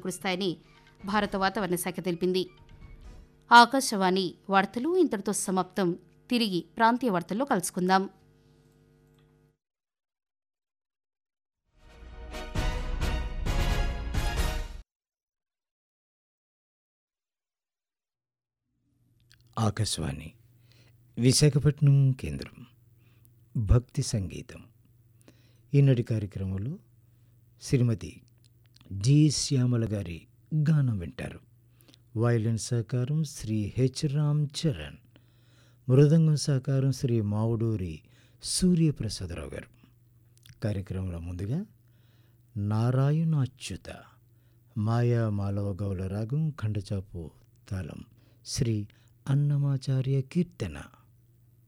కురుస్తాయని భారత వాతావరణ శాఖ తెలిపింది ఆకాశవాణి వార్తలు ఇంతటితో సమాప్తం తిరిగి ప్రాంతీయ వార్తల్లో కలుసుకుందాం ఆకాశవాణి విశాఖపట్నం కేంద్రం భక్తి సంగీతం ఈనాటి కార్యక్రమంలో శ్రీమతి జి శ్యామల గారి గానం వింటారు వయలిన్ సహకారం శ్రీ హెచ్ రామ్ చరణ్ మృదంగం సహకారం శ్రీ మావుడూరి సూర్యప్రసాదరావు గారు కార్యక్రమంలో ముందుగా నారాయణాచ్యుత మాయా మాలవ గౌల రాగం ఖండచాపు తాళం శ్రీ అన్నమాచార్య కీర్తన